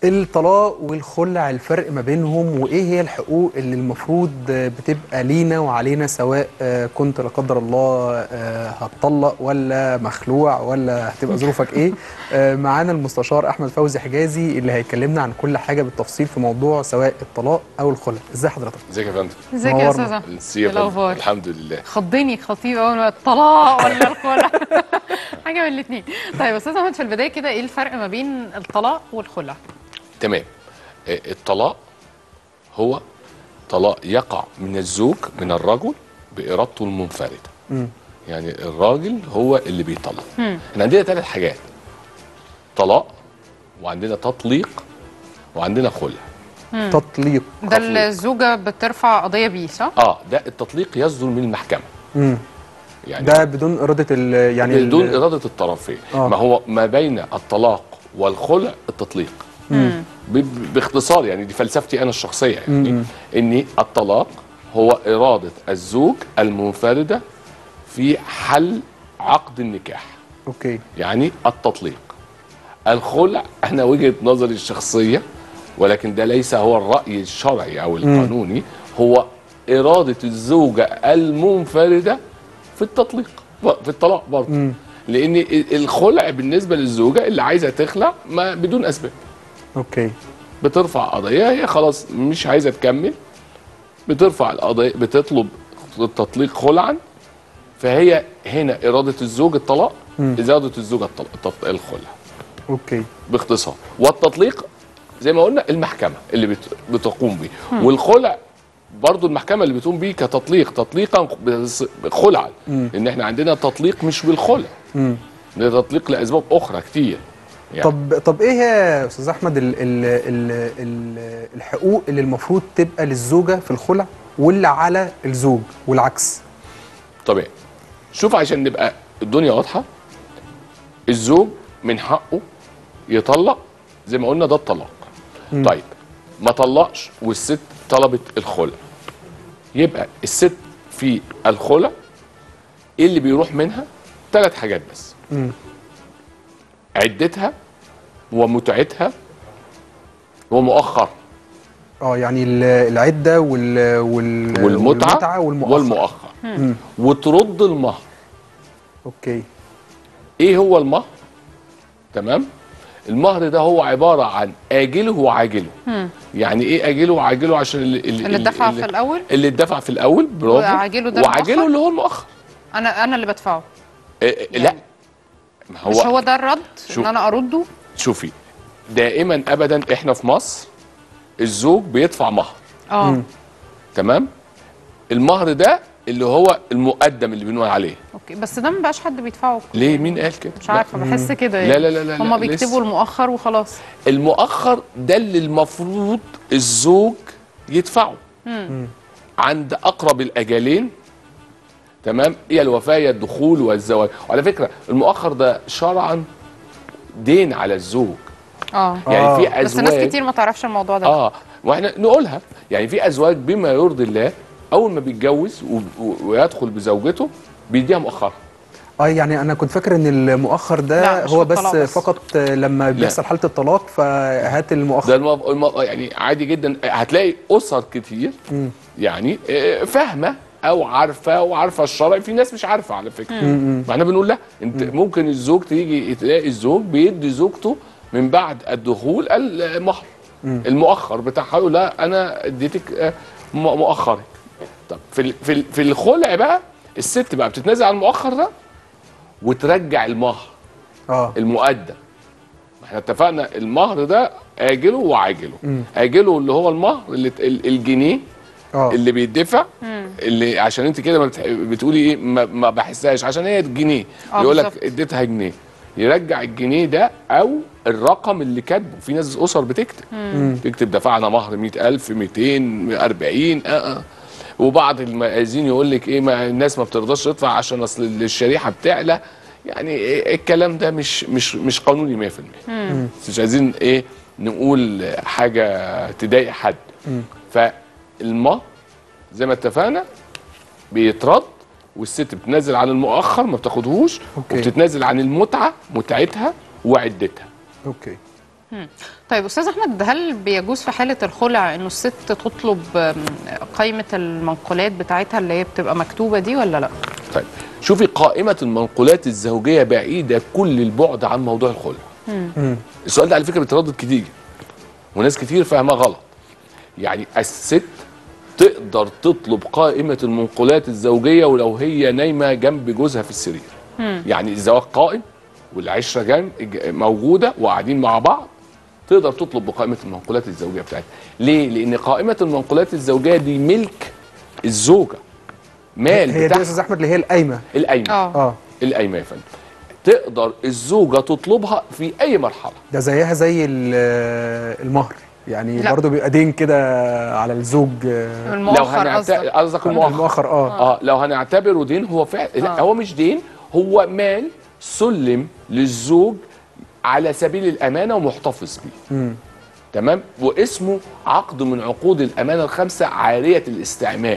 الطلاق والخلع الفرق ما بينهم وايه هي الحقوق اللي المفروض بتبقى لينا وعلينا سواء آه، كنت لا قدر الله آه، هتطلق ولا مخلوع ولا هتبقى ظروفك ايه آه، معانا المستشار احمد فوزي حجازي اللي هيكلمنا عن كل حاجه بالتفصيل في موضوع سواء الطلاق او الخلع ازاي حضرتك ازيك يا فندم ازيك يا نورنا. استاذ احمد ميرسي يا إيه فندم الاخبار الحمد لله خضني خطيب اول ما الطلاق ولا الخلع حاجه من الاثنين طيب استاذ احمد في البدايه كده ايه الفرق ما بين الطلاق والخلع تمام آه، الطلاق هو طلاق يقع من الزوج من الرجل بارادته المنفرده مم. يعني الراجل هو اللي بيطلق احنا عندنا ثلاث حاجات طلاق وعندنا تطليق وعندنا خلع تطليق ده اللي الزوجه بترفع قضيه بيه صح؟ اه ده التطليق يصدر من المحكمه مم. يعني ده بدون اراده ال يعني ال- بدون اراده الطرفين آه. ما هو ما بين الطلاق والخلع التطليق ب- باختصار يعني دي فلسفتي انا الشخصيه يعني ان الطلاق هو اراده الزوج المنفرده في حل عقد النكاح اوكي يعني التطليق الخلع انا وجهه نظري الشخصيه ولكن ده ليس هو الراي الشرعي او القانوني هو اراده الزوجه المنفرده في التطليق في الطلاق برضه لان ال- الخلع بالنسبه للزوجه اللي عايزه تخلع ما بدون اسباب اوكي بترفع قضيه هي خلاص مش عايزه تكمل بترفع القضيه بتطلب التطليق خلعا فهي هنا اراده الزوج الطلاق اراده الزوجه الطلاق التط- الخلع اوكي باختصار والتطليق زي ما قلنا المحكمه اللي بت- بتقوم بيه والخلع برضو المحكمه اللي بتقوم بيه كتطليق تطليقا بس- خلعا لان احنا عندنا تطليق مش بالخلع مم. ده تطليق لاسباب اخرى كتير يعني طب طب ايه يا استاذ احمد ال ال ال ال الحقوق اللي المفروض تبقى للزوجه في الخلع واللي على الزوج والعكس طبيعي شوف عشان نبقى الدنيا واضحه الزوج من حقه يطلق زي ما قلنا ده الطلاق طيب ما طلقش والست طلبت الخلع يبقى الست في الخلع ايه اللي بيروح منها ثلاث حاجات بس مم. عدتها ومتعتها ومؤخر اه يعني ال- العده وال وال والمتعه والمؤخر والمؤخر وترد المهر اوكي ايه هو المهر تمام المهر ده هو عباره عن اجله وعاجله يعني ايه اجله وعاجله عشان اللي اللي اتدفع في الأول؟ اللي اتدفع في الاول برافو وعاجله ده وعاجله المؤخر؟ اللي هو المؤخر انا انا اللي بدفعه إيه إيه لا ما مش هو ده الرد شوف. ان انا ارده شوفي دائما ابدا احنا في مصر الزوج بيدفع مهر اه تمام المهر ده اللي هو المقدم اللي بنقول عليه اوكي بس ده ما بقاش حد بيدفعه ليه مين قال كده مش عارفه بحس كده لا لا لا لا هم لا، بيكتبوا لسه. المؤخر وخلاص المؤخر ده اللي المفروض الزوج يدفعه عند اقرب الاجلين تمام هي الوفاه يا الدخول والزواج وعلى فكره المؤخر ده شرعا دين على الزوج اه يعني آه. في بس ناس ازواج كتير ما تعرفش الموضوع ده اه واحنا نقولها يعني في ازواج بما يرضي الله اول ما بيتجوز و- و- ويدخل بزوجته بيديها مؤخرا اه يعني انا كنت فاكر ان المؤخر لا، ده مش هو في بس, الطلاق بس. فقط لما بيحصل حاله الطلاق فهات ده المؤخر المف... المف... يعني عادي جدا هتلاقي اسر كتير يعني آه، فاهمه او عارفه وعارفه الشرع في ناس مش عارفه على فكره ما احنا بنقول لها انت ممكن الزوج تيجي تلاقي الزوج بيدي زوجته من بعد الدخول المهر المؤخر بتاعها يقول لا انا اديتك آه، م- مؤخرك طب في ال- في ال- في الخلع بقى الست بقى بتتنازل عن المؤخر ده وترجع المهر اه المقدم ما احنا اتفقنا المهر ده اجله وعاجله اجله اللي هو المهر اللي ت- ال- الجنيه اه اللي بيدفع اللي عشان انت كده ما بتح- بتقولي ايه ما, ما بحسهاش عشان هي جنيه آه، يقول لك بالظبط. اديتها جنيه يرجع الجنيه ده او الرقم اللي كاتبه في ناس اسر بتكتب تكتب دفعنا مهر 100000 240 اه اه وبعض المآذين يقول لك ايه ما الناس ما بترضاش تدفع عشان اصل الشريحه بتعلى يعني إيه الكلام ده مش مش مش قانوني 100% بس مش عايزين ايه نقول حاجه تضايق حد فالمهر زي ما اتفقنا بيترد والست بتنزل عن المؤخر ما بتاخدهوش أوكي. وبتتنازل عن المتعه متعتها وعدتها اوكي طيب استاذ احمد هل بيجوز في حاله الخلع انه الست تطلب آم، قائمه المنقولات بتاعتها اللي هي بتبقى مكتوبه دي ولا لا؟ طيب شوفي قائمه المنقولات الزوجيه بعيده كل البعد عن موضوع الخلع السؤال ده على فكره بيتردد كتير وناس كتير فاهماه غلط يعني الست تقدر تطلب قائمه المنقولات الزوجيه ولو هي نايمه جنب جوزها في السرير يعني الزواج قائم والعشره جنب موجوده وقاعدين مع بعض تقدر تطلب بقائمه المنقولات الزوجيه بتاعتها ليه لان قائمه المنقولات الزوجيه دي ملك الزوجه مال هي دي يا بتاعها استاذ احمد اللي هي القايمه القايمه اه اه القايمه يا فندم تقدر الزوجه تطلبها في اي مرحله ده زيها زي ال- المهر يعني لا. برضه بيبقى دين كده على الزوج آه، لو المؤخر هنعت- قصدك قصدك المؤخر المؤخر اه اه لو هنعتبره دين هو فعلا لا آه. هو مش دين هو مال سلم للزوج على سبيل الامانه ومحتفظ بيه مم. تمام واسمه عقد من عقود الامانه الخمسه عاريه الاستعمال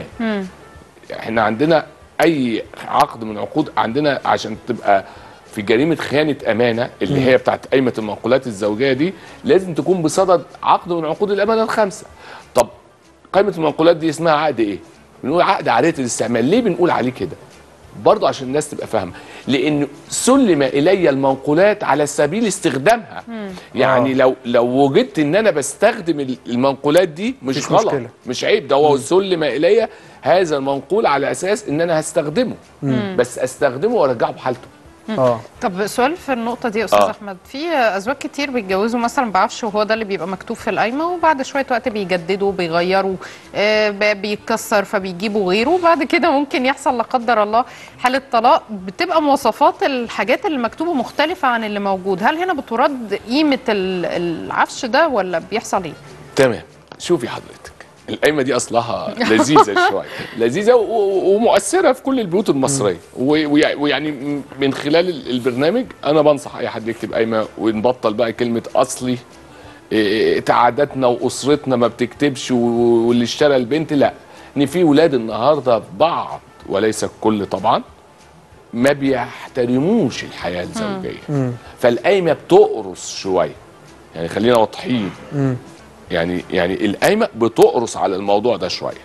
احنا عندنا اي عقد من عقود عندنا عشان تبقى في جريمه خيانه امانه اللي هي بتاعت قايمه المنقولات الزوجيه دي لازم تكون بصدد عقد من عقود الامانه الخمسه طب قائمه المنقولات دي اسمها عقد ايه بنقول عقد عاريه الاستعمال ليه بنقول عليه كده برضه عشان الناس تبقى فاهمه لان سلم الي المنقولات على سبيل استخدامها يعني آه. لو لو وجدت ان انا بستخدم المنقولات دي مش مفيش غلط مشكلة. مش عيب ده هو سلم الي هذا المنقول على اساس ان انا هستخدمه بس استخدمه وارجعه بحالته اه طب سؤال في النقطة دي يا أستاذ آه. أحمد في أزواج كتير بيتجوزوا مثلا بعفش وهو ده اللي بيبقى مكتوب في القايمة وبعد شوية وقت بيجددوا بيغيروا آه ب- بيتكسر فبيجيبوا غيره وبعد كده ممكن يحصل لا قدر الله حالة طلاق بتبقى مواصفات الحاجات اللي مكتوبة مختلفة عن اللي موجود هل هنا بترد قيمة ال- العفش ده ولا بيحصل إيه؟ تمام شوفي حضرتك القايمه دي اصلها لذيذه شويه لذيذه و- و- ومؤثره في كل البيوت المصريه و- ويع- ويعني م- من خلال ال- البرنامج انا بنصح اي حد يكتب قايمه ونبطل بقى كلمه اصلي إيه، تعاداتنا واسرتنا ما بتكتبش و- واللي اشترى البنت لا ان في ولاد النهارده بعض وليس الكل طبعا ما بيحترموش الحياه الزوجيه فالقايمه بتقرص شويه يعني خلينا واضحين يعني يعني القايمه بتقرص على الموضوع ده شويه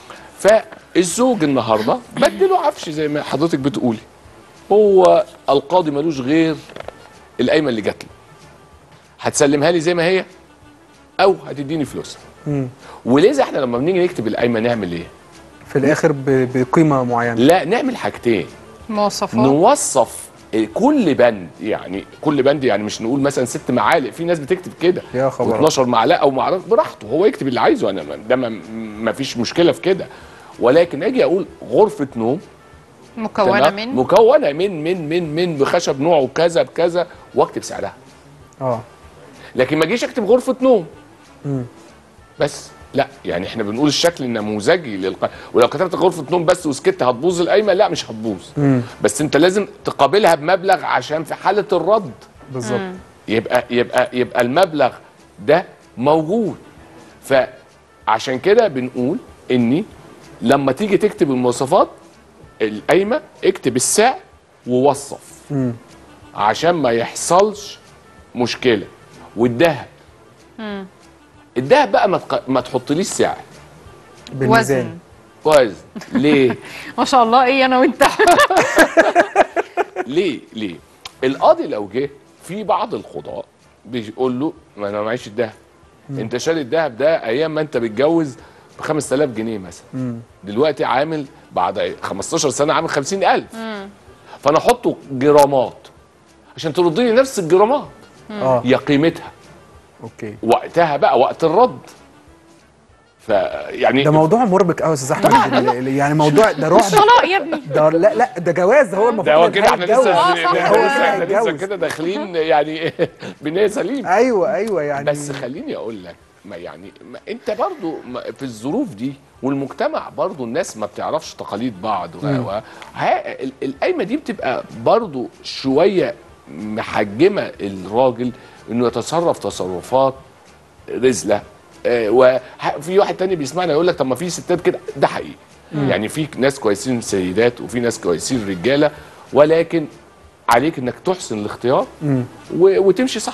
فالزوج النهارده بدله عفش زي ما حضرتك بتقولي هو القاضي ملوش غير القايمه اللي جات له هتسلمها لي زي ما هي او هتديني فلوسها مم. ولذا احنا لما بنيجي نكتب القايمه نعمل ايه في الاخر ب- بقيمه معينه لا نعمل حاجتين مواصفات نوصف كل بند يعني كل بند يعني مش نقول مثلا ست معالق في ناس بتكتب كده يا خبر. و12 معلقه او معرفش براحته هو يكتب اللي عايزه انا ما- ده ما- ما فيش مشكله في كده ولكن اجي اقول غرفه نوم مكونة تمام؟ من مكونه من من من من بخشب نوعه كذا بكذا واكتب سعرها اه لكن ما اجيش اكتب غرفه نوم مم. بس لا يعني احنا بنقول الشكل النموذجي للق... ولو كتبت غرفه نوم بس وسكت هتبوظ القايمه لا مش هتبوظ مم. بس انت لازم تقابلها بمبلغ عشان في حاله الرد بالظبط يبقى يبقى يبقى المبلغ ده موجود فعشان كده بنقول اني لما تيجي تكتب المواصفات القايمه اكتب السعر ووصف مم. عشان ما يحصلش مشكله والذهب الذهب بقى ما, تق... ما تحطليش سعر بالميزان وزن وزن ليه ما شاء الله إيه أنا وأنت ليه ليه القاضي لو جه في بعض القضاء بيقول له ما انا معيش الذهب انت شاري الذهب ده ايام ما انت بتجوز ب 5000 جنيه مثلا دلوقتي عامل بعد 15 سنه عامل 50000 فانا احطه جرامات عشان ترد لي نفس الجرامات اه هي قيمتها اوكي وقتها بقى وقت الرد فيعني ده موضوع مربك قوي يا استاذ احمد ال- ال- يعني موضوع ده رعب طلاق يا ابني ده لا لا ده جواز ده هو المفروض ده هو إن كده احنا هيتجوز. لسه آه، صح. ده هو لسه كده احنا لسه هيتجوز. كده داخلين يعني بنيه سليم ايوه ايوه يعني بس خليني اقول لك ما يعني ما انت برضو ما في الظروف دي والمجتمع برضو الناس ما بتعرفش تقاليد بعض و... و... ها- ال- القايمه دي بتبقى برضو شويه محجمه الراجل انه يتصرف تصرفات رزله آه، وفي واحد تاني بيسمعنا يقول لك طب ما في ستات كده ده حقيقي يعني في ناس كويسين سيدات وفي ناس كويسين رجاله ولكن عليك انك تحسن الاختيار و... وتمشي صح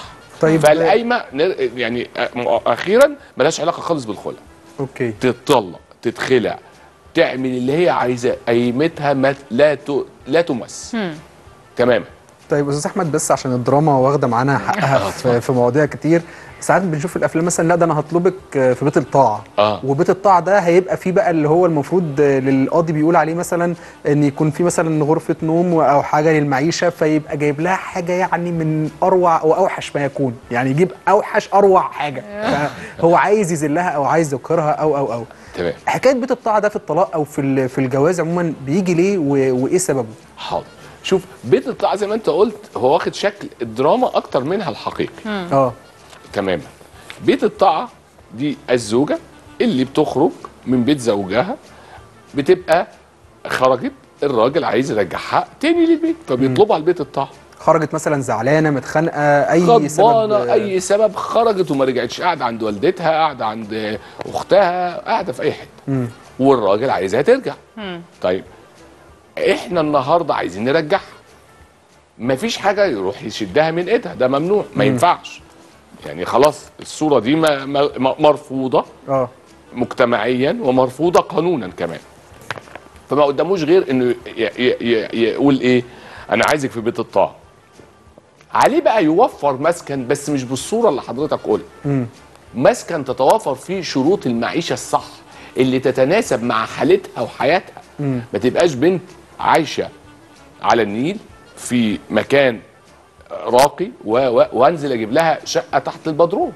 طيب فالقايمه نر- يعني أ- اخيرا ملهاش علاقه خالص بالخلع اوكي تتطلق تتخلع تعمل اللي هي عايزاه قيمتها ما لا ت- لا تمس تماما طيب استاذ احمد بس عشان الدراما واخده معانا حقها في, في مواضيع كتير ساعات بنشوف في الافلام مثلا لا ده انا هطلبك في بيت الطاعه آه. وبيت الطاعه ده هيبقى فيه بقى اللي هو المفروض للقاضي بيقول عليه مثلا ان يكون في مثلا غرفه نوم او حاجه للمعيشه فيبقى جايب لها حاجه يعني من اروع واوحش ما يكون يعني يجيب اوحش اروع حاجه فهو عايز يذلها او عايز يقهرها او او او تمام حكايه بيت الطاعه ده في الطلاق او في ال- في الجواز عموما بيجي ليه و- وايه سببه؟ حاضر شوف بيت الطاعه زي ما انت قلت هو واخد شكل الدراما اكتر منها الحقيقي اه تماما بيت الطاعه دي الزوجه اللي بتخرج من بيت زوجها بتبقى خرجت الراجل عايز يرجعها تاني للبيت فبيطلبها لبيت الطاعه خرجت مثلا زعلانه متخانقه اي غضبانه سبب اي سبب خرجت وما رجعتش قاعده عند والدتها قاعده عند اختها قاعده في اي حته والراجل عايزها ترجع طيب احنا النهارده عايزين نرجعها مفيش حاجه يروح يشدها من ايدها ده ممنوع ما ينفعش يعني خلاص الصوره دي ما- ما- ما- مرفوضه اه مجتمعيا ومرفوضه قانونا كمان فما قداموش غير انه ي- ي- ي- يقول ايه انا عايزك في بيت الطاعه عليه بقى يوفر مسكن بس مش بالصوره اللي حضرتك قلت مسكن تتوافر فيه شروط المعيشه الصح اللي تتناسب مع حالتها وحياتها ما تبقاش بنت عايشه على النيل في مكان راقي و- و- وانزل اجيب لها شقه تحت البدروم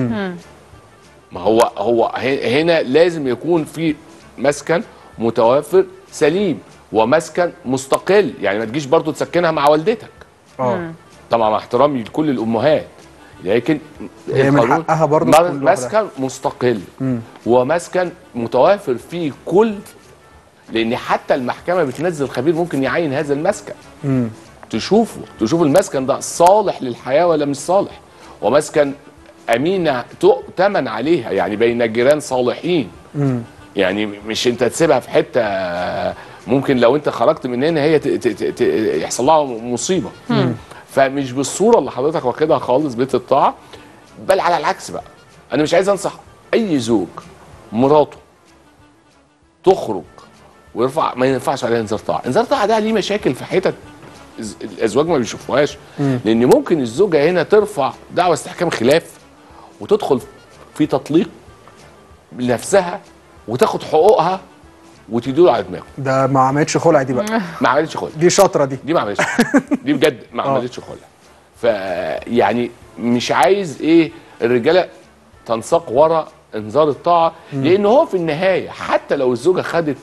ما هو هو ه- هنا لازم يكون في مسكن متوافر سليم ومسكن مستقل يعني ما تجيش برضو تسكنها مع والدتك اه طبعا مع احترامي لكل الامهات لكن هي من القانون حقها برضو مر- تكون لوحدها. مسكن مستقل ومسكن متوافر فيه كل لان حتى المحكمه بتنزل خبير ممكن يعين هذا المسكن امم تشوفه تشوف المسكن ده صالح للحياه ولا مش صالح ومسكن امينه تؤتمن عليها يعني بين جيران صالحين امم يعني مش انت تسيبها في حته ممكن لو انت خرجت من هنا هي ت- ت- ت- ت- يحصل لها مصيبه فمش بالصوره اللي حضرتك واخدها خالص بيت الطاعه بل على العكس بقى انا مش عايز انصح اي زوج مراته تخرج ويرفع ما ينفعش عليها انذار طاعه انذار طاعه ده ليه مشاكل في حتت الز- الازواج ما بيشوفوهاش لان ممكن الزوجه هنا ترفع دعوى استحكام خلاف وتدخل في تطليق لنفسها وتاخد حقوقها وتديله على دماغه ده ما عملتش خلع دي بقى ما عملتش خلع دي شاطره دي دي ما عملتش دي بجد ما آه. عملتش خلع فيعني مش عايز ايه الرجاله تنساق ورا انذار الطاعه لان هو في النهايه حتى لو الزوجه خدت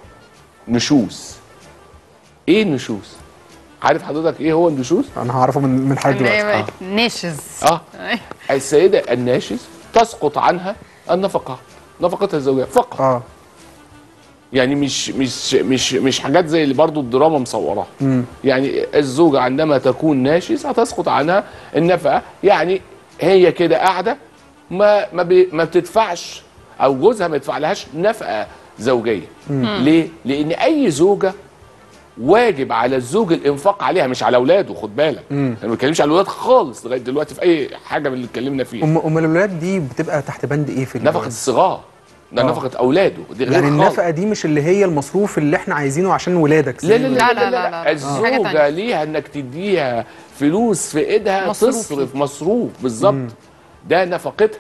نشوز ايه النشوز عارف حضرتك ايه هو النشوز انا هعرفه من من حضرتك اللي دلوقتي هي ناشز اه السيده الناشز تسقط عنها النفقه نفقتها الزوجيه فقط اه يعني مش مش مش مش حاجات زي اللي برضو الدراما مصوراها امم يعني الزوجة عندما تكون ناشز هتسقط عنها النفقة يعني هي كده قاعدة ما ما, بي ما بتدفعش أو جوزها ما يدفعلهاش نفقة زوجية ليه؟ لأن أي زوجة واجب على الزوج الإنفاق عليها مش على أولاده خد بالك أنا ما بتكلمش على الأولاد خالص لغاية دلوقتي في أي حاجة من اللي اتكلمنا فيها ام ام الولاد دي بتبقى تحت بند ايه في نفقة الجواز؟ الصغار ده آه. نفقة أولاده دي غير يعني خالص. النفقه دي مش اللي هي المصروف اللي احنا عايزينه عشان ولادك لا لا لا, لا، لا, لا، لا, لا، لا, لا. حاجة الزوجة تانية. ليها انك تديها فلوس في ايدها مصروفي. تصرف مصروف بالظبط ده نفقتها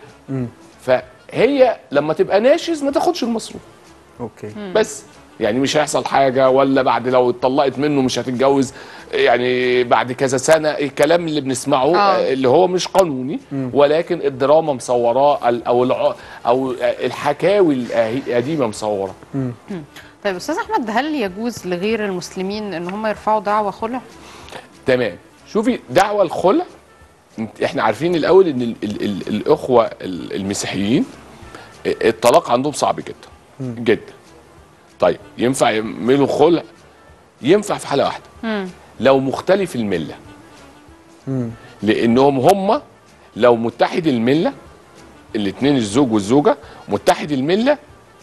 فهي لما تبقى ناشز ما تاخدش المصروف اوكي بس يعني مش هيحصل حاجه ولا بعد لو اتطلقت منه مش هتتجوز يعني بعد كذا سنه الكلام اللي بنسمعه آه. آه. اللي هو مش قانوني ولكن الدراما مصوراه ال- او الع- او الحكاوي القديمه مصوره طيب استاذ احمد هل يجوز لغير المسلمين ان هم يرفعوا دعوى خلع؟ تمام شوفي دعوى الخلع احنا عارفين الاول ان ال ال ال الاخوه ال- المسيحيين الطلاق عندهم صعب جدا جدا طيب ينفع يعملوا خلع ينفع في حاله واحده لو مختلف المله لانهم هم لو متحد المله الاثنين الزوج والزوجه متحد المله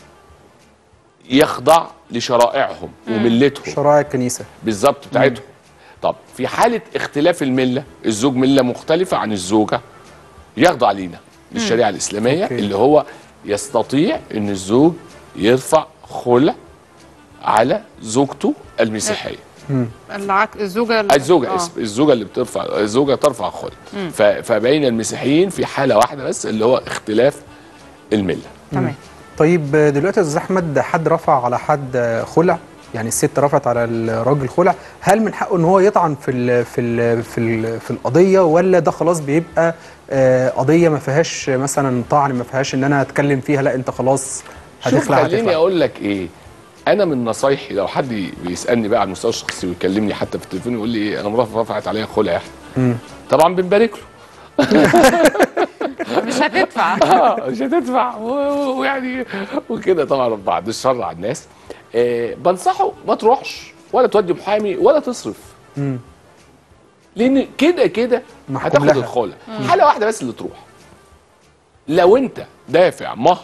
يخضع لشرائعهم وملتهم شرائع الكنيسه بالظبط بتاعتهم طب في حالة اختلاف الملة الزوج ملة مختلفة عن الزوجة يخضع لينا للشريعه الاسلاميه أوكي. اللي هو يستطيع ان الزوج يرفع خلع على زوجته المسيحيه العك... الزوجه ال- الزوجه آه. اسم الزوجه اللي بترفع الزوجه ترفع خلع ف- فبين المسيحيين في حاله واحده بس اللي هو اختلاف المله تمام طيب دلوقتي يا استاذ احمد حد رفع على حد خلع يعني الست رفعت على الراجل خلع هل من حقه ان هو يطعن في ال في ال في ال في القضيه ولا ده خلاص بيبقى آه، قضيه ما فيهاش مثلا طعن ما فيهاش ان انا اتكلم فيها لا انت خلاص شوف هتخلع خليني هتخلع اقول لك ايه انا من نصايحي لو حد بيسالني بقى على المستوى الشخصي ويكلمني حتى في التليفون يقول لي إيه انا مراتي رفعت عليا خلع يا احمد طبعا بنبارك له مش هتدفع اه مش هتدفع و- و- ويعني وكده طبعا بعد الشر على الناس آه بنصحه ما تروحش ولا تودي محامي ولا تصرف لان كده كده محكوم هتاخد لها. الخلع حاله واحده بس اللي تروح لو انت دافع مهر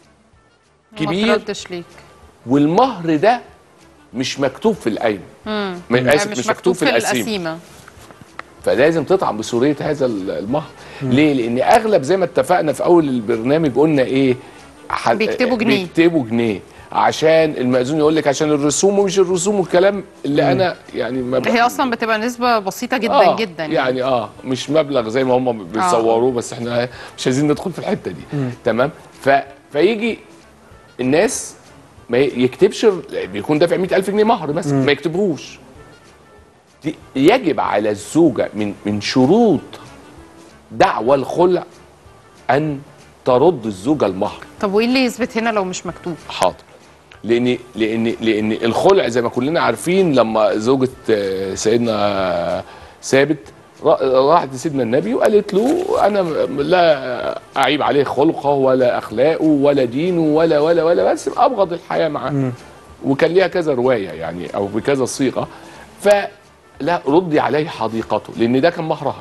ما كبير تردش ليك والمهر ده مش مكتوب في القايمه م- اسف مش, مكتوب في القسيم القسيمه فلازم تطعم بسوريه هذا المهر ليه لان اغلب زي ما اتفقنا في اول البرنامج قلنا ايه ح- بيكتبوا جنيه. بيكتبوا جنيه عشان المأذون يقول لك عشان الرسوم ومش الرسوم والكلام اللي انا يعني ما ب- هي اصلا بتبقى نسبه بسيطه جدا آه جدا يعني اه مش مبلغ زي ما هم بيصوروه بس احنا مش عايزين ندخل في الحته دي تمام ف... فيجي الناس ما ي- يكتبش بيكون دافع 100000 جنيه مهر مثلا ما يكتبهوش دي يجب على الزوجه من من شروط دعوى الخلع ان ترد الزوجه المهر طب وايه اللي يثبت هنا لو مش مكتوب حاضر لان لان لان الخلع زي ما كلنا عارفين لما زوجة آه، سيدنا ثابت را- راحت لسيدنا النبي وقالت له انا م- لا اعيب عليه خلقه ولا اخلاقه ولا دينه ولا ولا ولا بس ابغض الحياه معاه وكان ليها كذا روايه يعني او بكذا صيغه فلا ردي عليه حديقته لان ده كان مهرها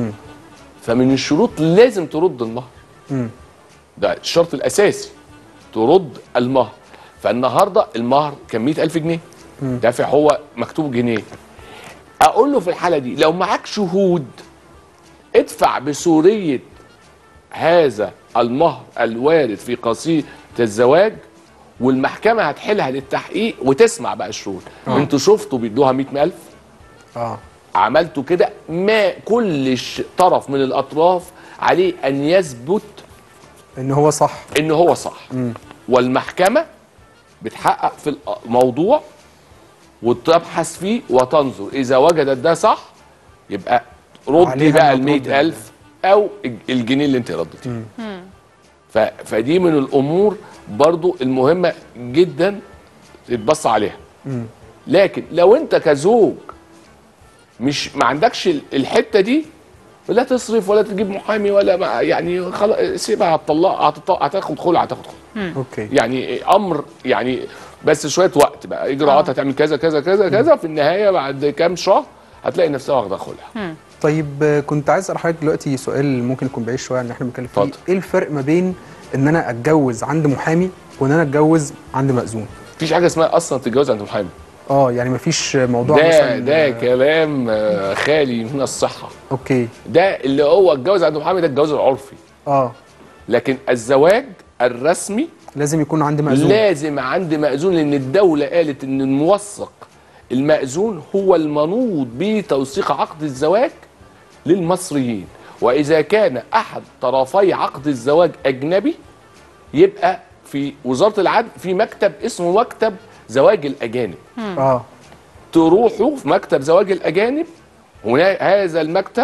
فمن الشروط لازم ترد المهر ده الشرط الاساسي ترد المهر فالنهارده المهر كان 100000 جنيه دافع هو مكتوب جنيه اقول له في الحاله دي لو معاك شهود ادفع بسوريه هذا المهر الوارد في قصيده الزواج والمحكمه هتحلها للتحقيق وتسمع بقى الشهود انتوا شفتوا بيدوها 100000 اه عملتوا كده ما كل ش- طرف من الاطراف عليه ان يثبت ان هو صح ان هو صح والمحكمه بتحقق في الموضوع وتبحث فيه وتنظر اذا وجدت ده صح يبقى ردي عليها بقى إنها ال ترد ألف او الجنيه اللي انت رديتيه ف... فدي من الامور برضو المهمه جدا تتبص عليها لكن لو انت كزوج مش ما عندكش ال- الحته دي لا تصرف ولا تجيب محامي ولا ما يعني خلاص سيبها هتطلق هتط- هتاخد خلع هتاخد خلع اوكي يعني امر يعني بس شويه وقت بقى اجراءات آه. هتعمل كذا كذا كذا كذا في النهايه بعد كام شهر هتلاقي نفسها واخده خلع طيب آه، كنت عايز اسال حضرتك دلوقتي سؤال ممكن يكون بعيد شويه عن اللي احنا بنتكلم فيه اتفضل. ايه الفرق ما بين ان انا اتجوز عند محامي وان انا اتجوز عند مأذون مفيش حاجه اسمها اصلا تتجوز عند محامي اه يعني مفيش موضوع ده مثلا ده آه، كلام آه، خالي من الصحه اوكي ده اللي هو اتجوز عند محامي ده الجواز العرفي اه لكن الزواج الرسمي لازم يكون عندي مأذون لازم عند مأذون لأن الدولة قالت إن الموثق المأذون هو المنوط بتوثيق عقد الزواج للمصريين وإذا كان أحد طرفي عقد الزواج أجنبي يبقى في وزارة العدل في مكتب اسمه مكتب زواج الأجانب اه تروحوا في مكتب زواج الأجانب هنا هذا المكتب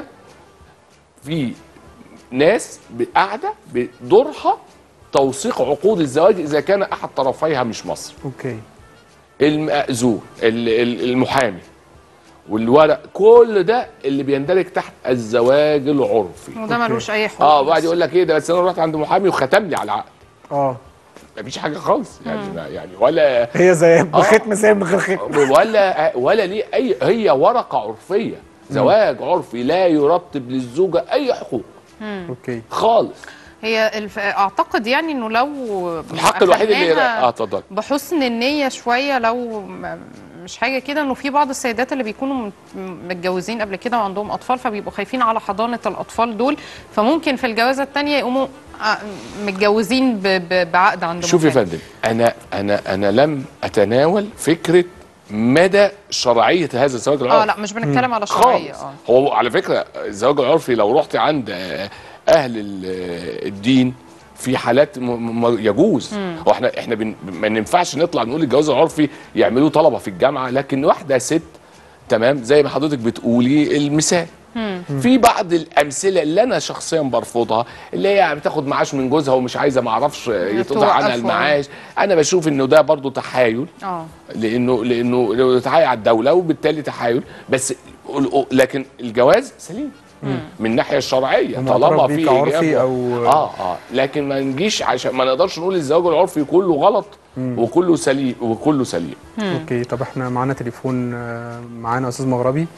في ناس قاعدة بدورها توثيق عقود الزواج إذا كان أحد طرفيها مش مصر اوكي المأذون ال- ال- المحامي والورق كل ده اللي بيندرج تحت الزواج العرفي وده أوكي. ملوش اي حقوق اه بعد يقول لك ايه ده بس انا رحت عند محامي وختم لي على العقد اه مفيش حاجه خالص يعني ما يعني ولا هي زي آه. ختم زي من غير ختم ولا ولا ليه اي هي ورقه عرفيه زواج عرفي لا يرتب للزوجه اي حقوق اوكي خالص هي الف... اعتقد يعني انه لو الحق الوحيد اللي أخدناها اه اتفضل بحسن النية شوية لو م- مش حاجه كده انه في بعض السيدات اللي بيكونوا م- متجوزين قبل كده وعندهم اطفال فبيبقوا خايفين على حضانه الاطفال دول فممكن في الجوازه الثانيه يقوموا آه، متجوزين ب- ب- بعقد عند شوف يا محامي. فندم انا انا انا لم اتناول فكره مدى شرعيه هذا الزواج العرفي اه لا مش بنتكلم على شرعيه خالص اه هو على فكره الزواج العرفي لو رحت عند آه، اهل ال- آه، الدين في حالات م- م- يجوز هو احنا احنا بن ما ينفعش نطلع نقول الجواز العرفي يعملوه طلبه في الجامعه لكن واحده ست تمام زي ما حضرتك بتقولي المثال في بعض الامثله اللي انا شخصيا برفضها اللي هي بتاخد معاش من جوزها ومش عايزه ما اعرفش يتقطع عنها توقفه. المعاش انا بشوف انه ده برضو تحايل اه لانه لانه لو تحايل على الدوله وبالتالي تحايل بس لكن الجواز سليم من الناحيه الشرعيه ومعترف طالما بيه في كعرفي إجابة. أو- اه اه لكن ما نجيش عشان ما نقدرش نقول الزواج العرفي كله غلط وكله سليم وكله سليم اوكي طب احنا معانا تليفون آه، معانا استاذ مغربي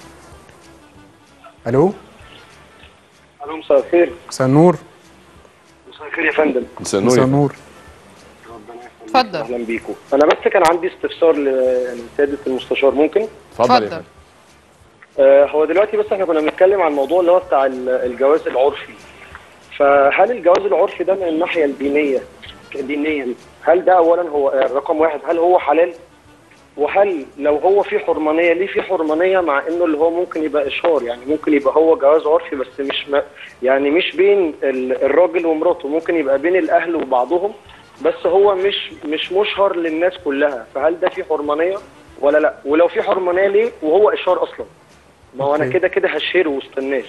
الو الو مساء الخير مساء النور مساء الخير يا فندم مساء مساء النور النور ربنا يخليك. اتفضل. اهلا بيكم انا بس كان عندي استفسار لسياده المستشار ممكن اتفضل يا اتفضل. فندم آه هو دلوقتي بس احنا كنا بنتكلم عن الموضوع اللي هو بتاع ال- الجواز العرفي فهل الجواز العرفي ده من الناحيه الدينيه دينيا هل ده اولا هو آه، رقم واحد هل هو حلال وهل لو هو في حرمانيه ليه في حرمانيه مع انه اللي هو ممكن يبقى اشهار يعني ممكن يبقى هو جواز عرفي بس مش م... يعني مش بين ال- الراجل ومراته ممكن يبقى بين الاهل وبعضهم بس هو مش مش مشهر للناس كلها فهل ده في حرمانيه ولا لا ولو في حرمانيه ليه وهو اشهار اصلا ما هو انا أوكي. كده كده هشهره وسط الناس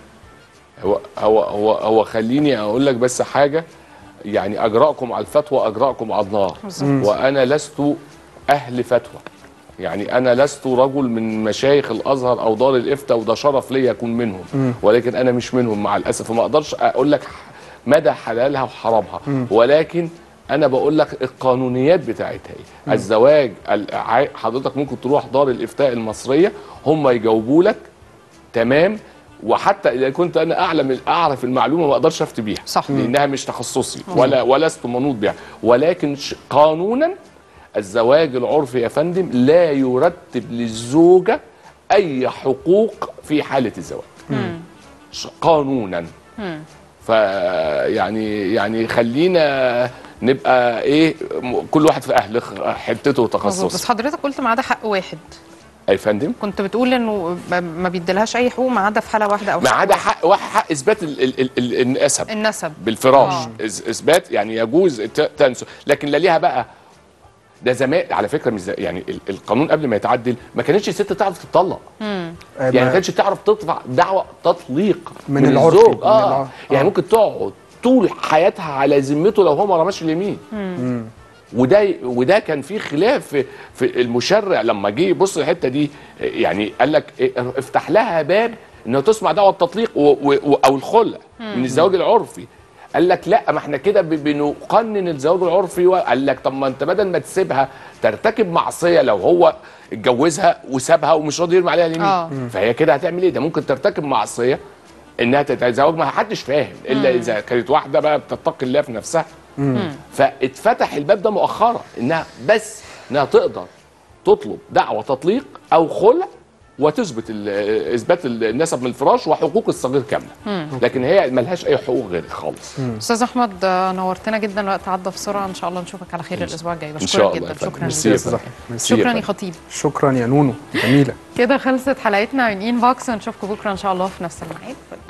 هو هو هو هو خليني اقول لك بس حاجه يعني اجراءكم على الفتوى اجراءكم على النار وانا لست اهل فتوى يعني انا لست رجل من مشايخ الازهر او دار الافتاء وده شرف لي اكون منهم ولكن انا مش منهم مع الاسف وما اقدرش اقول لك مدى حلالها وحرامها ولكن انا بقول لك القانونيات بتاعتها ايه الزواج الع- حضرتك ممكن تروح دار الافتاء المصريه هم يجاوبوا لك تمام وحتى اذا كنت انا اعلم اعرف المعلومه ما اقدرش افتي بيها صح. لانها مش تخصصي ولا ولست منوط بها ولكن ش- قانونا الزواج العرفي يا فندم لا يرتب للزوجه اي حقوق في حاله الزواج ش- قانونا فيعني يعني خلينا نبقى ايه م- كل واحد في اهل خ- حتته مظبوط بس وتخصصه حضرتك قلت ما عدا حق واحد اي فندم كنت بتقول انه ب- ما بيديلهاش اي حقوق ما عدا في حاله واحده او ما حق عدا واحد. حق واحد حق اثبات ال- ال- ال- ال- النسب النسب بالفراش آه. إز- اثبات يعني يجوز ت- تنسب لكن لا ليها بقى ده زمان على فكره مش زي- يعني ال- القانون قبل ما يتعدل ما كانتش الست تعرف تطلق آه، يعني ما ما- كانتش تعرف تدفع دعوه تطليق من العرف، الزوج من اه العرف. يعني آه. ممكن تقعد طول حياتها على ذمته لو هو ما رماش اليمين وده وده كان في خلاف في, في المشرع لما جه يبص الحته دي يعني قال لك إيه، افتح لها باب انه تسمع دعوه التطليق و و او الخلع من الزواج العرفي قال لك لا ما احنا كده ب- بنقنن الزواج العرفي قال لك طب ما انت بدل ما تسيبها ترتكب معصيه لو هو اتجوزها وسابها ومش راضي يرمي عليها اليمين آه. فهي كده هتعمل ايه ده ممكن ترتكب معصيه انها تتزوج ما حدش فاهم الا اذا كانت واحده بقى بتتقي الله في نفسها فاتفتح الباب ده مؤخرا انها بس انها تقدر تطلب دعوه تطليق او خلع وتثبت ال- اثبات النسب من الفراش وحقوق الصغير كامله لكن هي ملهاش اي حقوق غيرك خالص استاذ احمد آه، نورتنا جدا الوقت عدى بسرعه ان شاء الله نشوفك على خير الاسبوع الجاي ان شاء بشكرك الله يا جدا فندم. شكرا ميرسي ليك. يا أستاذ فندم. أحمد. ميرسي. شكرا يا يا فندم. خطيب شكرا يا نونو جميله كده خلصت حلقتنا من انبوكس ونشوفكم بكره ان شاء الله في نفس الميعاد